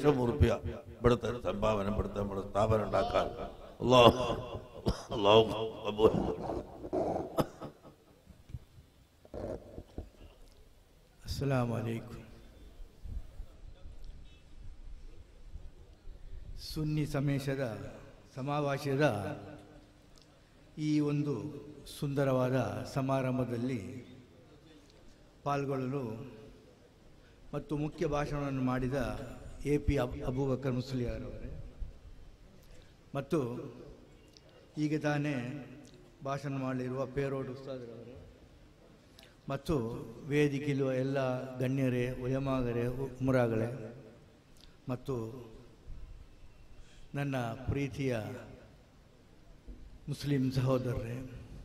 ലക്ഷം ഉറുപ്പ്യ ഇവിടുത്തെ സംഭാവന ഇവിടുത്തെ നമ്മുടെ സ്ഥാപനം ഉണ്ടാക്കാൻ അള്ളാഹു അള്ളാഹു കബൂൽ. ಅಸ್ಸಲಾಮ್ ಅಲೈಕುಂ ಸುನ್ನಿ ಸಮೇಶದ ಸಮಾವೇಶದ ಈ ಒಂದು ಸುಂದರವಾದ ಸಮಾರಂಭದಲ್ಲಿ ಪಾಲ್ಗೊಳ್ಳಲು ಮತ್ತು ಮುಖ್ಯ ಭಾಷಣವನ್ನು ಮಾಡಿದ ಎ ಪಿ ಅಬ್ ಅಬೂಬಕರ್ ಮುಸ್ಲಿಯಾರವರೇ ಮತ್ತು ಈಗ ತಾನೇ ಭಾಷಣ ಮಾಡಲಿರುವ ಪೇರೋಡ್ ಉಸ್ತಾದರವರೇ ಮತ್ತು ವೇದಿಕೆಯಲ್ಲಿರುವ ಎಲ್ಲ ಗಣ್ಯರೇ ಉಯಮಾಗರೇ ಉಮರಾಗಳೇ ಮತ್ತು ನನ್ನ ಪ್ರೀತಿಯ ಮುಸ್ಲಿಂ ಸಹೋದರರೇ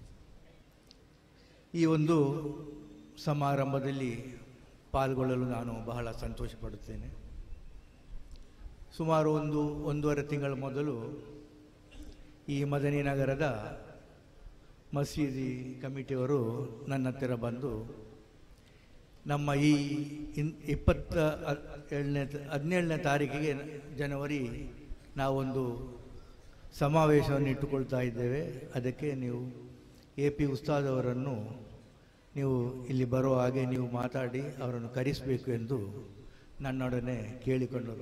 ಈ ಒಂದು ಸಮಾರಂಭದಲ್ಲಿ ಪಾಲ್ಗೊಳ್ಳಲು ನಾನು ಬಹಳ ಸಂತೋಷ ಪಡುತ್ತೇನೆ ಸುಮಾರು ಒಂದು ಒಂದೂವರೆ ತಿಂಗಳ ಮೊದಲು ಈ ಮದನಿ ನಗರದ ಮಸೀದಿ ಕಮಿಟಿಯವರು ನನ್ನ ಹತ್ತಿರ ಬಂದು ನಮ್ಮ ಈ ಇನ್ ಇಪ್ಪತ್ತ ಹ- ಏಳನೇ ಹದಿನೇಳನೇ ತಾರೀಕಿಗೆ ಜನವರಿ ನಾವೊಂದು ಸಮಾವೇಶವನ್ನು ಇಟ್ಟುಕೊಳ್ತಾ ಇದ್ದೇವೆ ಅದಕ್ಕೆ ನೀವು ಎ ಪಿ ಉಸ್ತಾದ್ ಅವರನ್ನು ನೀವು ಇಲ್ಲಿ ಬರುವ ಹಾಗೆ ನೀವು ಮಾತಾಡಿ ಅವರನ್ನು ಕರೆಸಬೇಕು ಎಂದು ನನ್ನೊಡನೆ ಕೇಳಿಕೊಂಡರು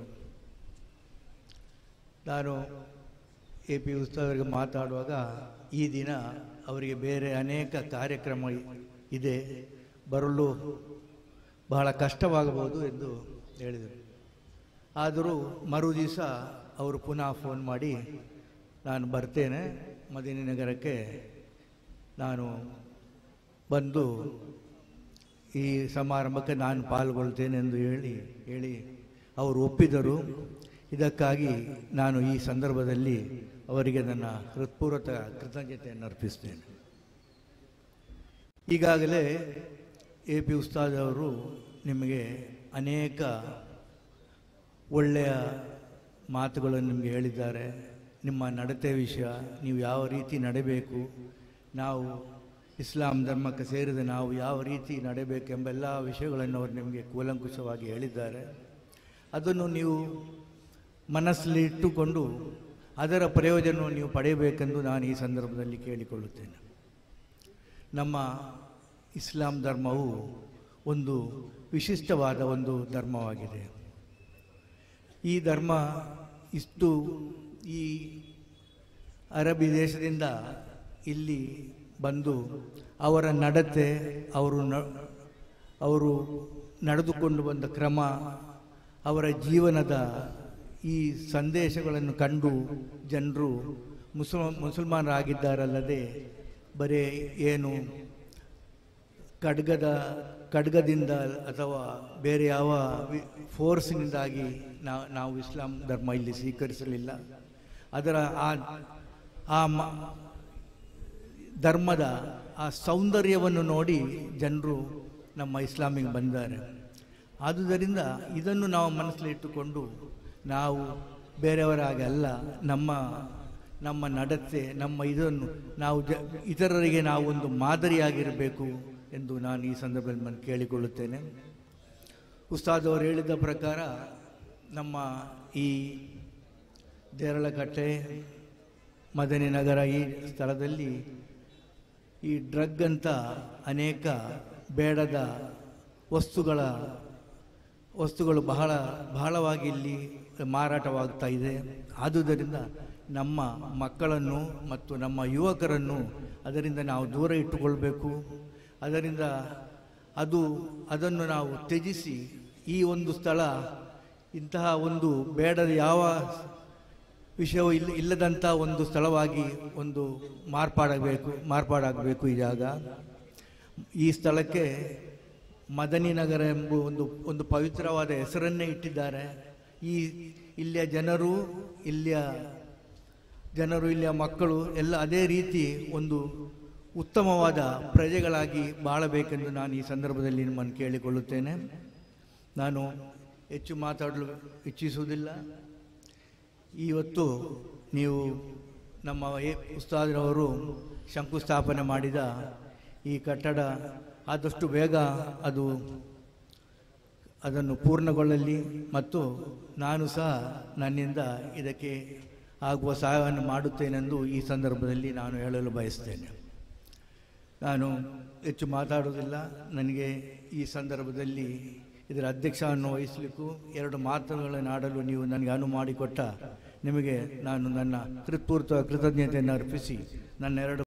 ನಾನು ಎ ಪಿ ಉತ್ಸವರಿಗೆ ಮಾತಾಡುವಾಗ ಈ ದಿನ ಅವರಿಗೆ ಬೇರೆ ಅನೇಕ ಕಾರ್ಯಕ್ರಮ ಇದೆ ಬರಲು ಬಹಳ ಕಷ್ಟವಾಗಬಹುದು ಎಂದು ಹೇಳಿದರು ಆದರೂ ಮರು ದಿವಸ ಅವರು ಪುನಃ ಫೋನ್ ಮಾಡಿ ನಾನು ಬರ್ತೇನೆ ಮದಿನಿ ನಗರಕ್ಕೆ ನಾನು ಬಂದು ಈ ಸಮಾರಂಭಕ್ಕೆ ನಾನು ಪಾಲ್ಗೊಳ್ತೇನೆ ಎಂದು ಹೇಳಿ ಹೇಳಿ ಅವರು ಒಪ್ಪಿದರು ಇದಕ್ಕಾಗಿ ನಾನು ಈ ಸಂದರ್ಭದಲ್ಲಿ ಅವರಿಗೆ ನನ್ನ ಹೃತ್ಪೂರ್ವಕ ಕೃತಜ್ಞತೆಯನ್ನು ಅರ್ಪಿಸ್ತೇನೆ ಈಗಾಗಲೇ ಎ ಪಿ ಉಸ್ತಾದ್ ಅವರು ನಿಮಗೆ ಅನೇಕ ಒಳ್ಳೆಯ ಮಾತುಗಳನ್ನು ನಿಮಗೆ ಹೇಳಿದ್ದಾರೆ ನಿಮ್ಮ ನಡತೆ ವಿಷಯ ನೀವು ಯಾವ ರೀತಿ ನಡೆಬೇಕು ನಾವು ಇಸ್ಲಾಂ ಧರ್ಮಕ್ಕೆ ಸೇರಿದ ನಾವು ಯಾವ ರೀತಿ ನಡೆಬೇಕೆಂಬೆಲ್ಲ ವಿಷಯಗಳನ್ನು ಅವರು ನಿಮಗೆ ಕೂಲಂಕುಷವಾಗಿ ಹೇಳಿದ್ದಾರೆ ಅದನ್ನು ನೀವು ಮನಸ್ಸಲ್ಲಿ ಇಟ್ಟುಕೊಂಡು ಅದರ ಪ್ರಯೋಜನವನ್ನು ನೀವು ಪಡೆಯಬೇಕೆಂದು ನಾನು ಈ ಸಂದರ್ಭದಲ್ಲಿ ಕೇಳಿಕೊಳ್ಳುತ್ತೇನೆ ನಮ್ಮ ಇಸ್ಲಾಂ ಧರ್ಮವು ಒಂದು ವಿಶಿಷ್ಟವಾದ ಒಂದು ಧರ್ಮವಾಗಿದೆ ಈ ಧರ್ಮ ಇಷ್ಟು ಈ ಅರಬಿ ದೇಶದಿಂದ ಇಲ್ಲಿ ಬಂದು ಅವರ ನಡತೆ ಅವರು ನ ಅವರು ನಡೆದುಕೊಂಡು ಬಂದ ಕ್ರಮ ಅವರ ಜೀವನದ ಈ ಸಂದೇಶಗಳನ್ನು ಕಂಡು ಜನರು ಮುಸಲ್ ಮುಸಲ್ಮಾನರಾಗಿದ್ದಾರಲ್ಲದೆ ಬರೇ ಏನು ಖಡ್ಗದ ಖಡ್ಗದಿಂದ ಅಥವಾ ಬೇರೆ ಯಾವ ವಿ- ಫೋರ್ಸ್ನಿಂದಾಗಿ ನಾವು ನಾವು ಇಸ್ಲಾಂ ಧರ್ಮ ಇಲ್ಲಿ ಸ್ವೀಕರಿಸಲಿಲ್ಲ ಅದರ ಆ ಆ ಮ- ಧರ್ಮದ ಆ ಸೌಂದರ್ಯವನ್ನು ನೋಡಿ ಜನರು ನಮ್ಮ ಇಸ್ಲಾಮಿಗೆ ಬಂದಿದ್ದಾರೆ ಆದುದರಿಂದ ಇದನ್ನು ನಾವು ಮನಸ್ಸಲ್ಲಿ ಇಟ್ಟುಕೊಂಡು ನಾವು ಬೇರೆಯವರ ಹಾಗೆ ಅಲ್ಲ ನಮ್ಮ ನಮ್ಮ ನಡತೆ ನಮ್ಮ ಇದನ್ನು ನಾವು ಜ ಇತರರಿಗೆ ನಾವು ಒಂದು ಮಾದರಿಯಾಗಿರಬೇಕು ಎಂದು ನಾನು ಈ ಸಂದರ್ಭದಲ್ಲಿ ನಾನು ಕೇಳಿಕೊಳ್ಳುತ್ತೇನೆ ಉಸ್ತಾದ್ ಅವರು ಹೇಳಿದ ಪ್ರಕಾರ ನಮ್ಮ ಈ ದೇರಳಕಟ್ಟೆ ಮದನಿ ನಗರ ಈ ಸ್ಥಳದಲ್ಲಿ ಈ ಡ್ರಗ್ ಅಂತ ಅನೇಕ ಬೇಡದ ವಸ್ತುಗಳ ವಸ್ತುಗಳು ಬಹಳ ಬಹಳವಾಗಿ ಇಲ್ಲಿ ಮಾರಾಟವಾಗ್ತಾ ಇದೆ ಆದುದರಿಂದ ನಮ್ಮ ಮಕ್ಕಳನ್ನು ಮತ್ತು ನಮ್ಮ ಯುವಕರನ್ನು ಅದರಿಂದ ನಾವು ದೂರ ಇಟ್ಟುಕೊಳ್ಬೇಕು ಅದರಿಂದ ಅದು ಅದನ್ನು ನಾವು ತ್ಯಜಿಸಿ ಈ ಒಂದು ಸ್ಥಳ ಇಂತಹ ಒಂದು ಬೇಡದ ಯಾವ ವಿಷಯವು ಇಲ್ಲ ಇಲ್ಲದಂಥ ಒಂದು ಸ್ಥಳವಾಗಿ ಒಂದು ಮಾರ್ಪಾಡಬೇಕು ಮಾರ್ಪಾಡಾಗಬೇಕು ಈ ಜಾಗ ಈ ಸ್ಥಳಕ್ಕೆ ಮದನಿ ನಗರ ಎಂಬ ಒಂದು ಒಂದು ಪವಿತ್ರವಾದ ಹೆಸರನ್ನೇ ಇಟ್ಟಿದ್ದಾರೆ ಈ ಇಲ್ಲಿಯ ಜನರು ಇಲ್ಲಿಯ ಜನರು ಇಲ್ಲಿಯ ಮಕ್ಕಳು ಎಲ್ಲ ಅದೇ ರೀತಿ ಒಂದು ಉತ್ತಮವಾದ ಪ್ರಜೆಗಳಾಗಿ ಬಾಳಬೇಕೆಂದು ನಾನು ಈ ಸಂದರ್ಭದಲ್ಲಿ ನಿಮ್ಮನ್ನು ಕೇಳಿಕೊಳ್ಳುತ್ತೇನೆ ನಾನು ಹೆಚ್ಚು ಮಾತಾಡಲು ಇಚ್ಛಿಸುವುದಿಲ್ಲ ಇವತ್ತು ನೀವು ನಮ್ಮ ಎ ಉಸ್ತಾದ್ರವರು ಶಂಕುಸ್ಥಾಪನೆ ಮಾಡಿದ ಈ ಕಟ್ಟಡ ಆದಷ್ಟು ಬೇಗ ಅದು ಅದನ್ನು ಪೂರ್ಣಗೊಳ್ಳಲಿ ಮತ್ತು ನಾನು ಸಹ ನನ್ನಿಂದ ಇದಕ್ಕೆ ಆಗುವ ಸಹಾಯವನ್ನು ಮಾಡುತ್ತೇನೆಂದು ಈ ಸಂದರ್ಭದಲ್ಲಿ ನಾನು ಹೇಳಲು ಬಯಸ್ತೇನೆ ನಾನು ಹೆಚ್ಚು ಮಾತಾಡುವುದಿಲ್ಲ ನನಗೆ ಈ ಸಂದರ್ಭದಲ್ಲಿ ಇದರ ಅಧ್ಯಕ್ಷವನ್ನು ವಹಿಸಲಿಕ್ಕೂ ಎರಡು ಮಾತುಗಳನ್ನು ಆಡಲು ನೀವು ನನಗೆ ಅನುವು ಮಾಡಿಕೊಟ್ಟ ನಿಮಗೆ ನಾನು ನನ್ನ ಹೃತ್ಪೂರ್ತ ಕೃತಜ್ಞತೆಯನ್ನು ಅರ್ಪಿಸಿ ನನ್ನ ಎರಡು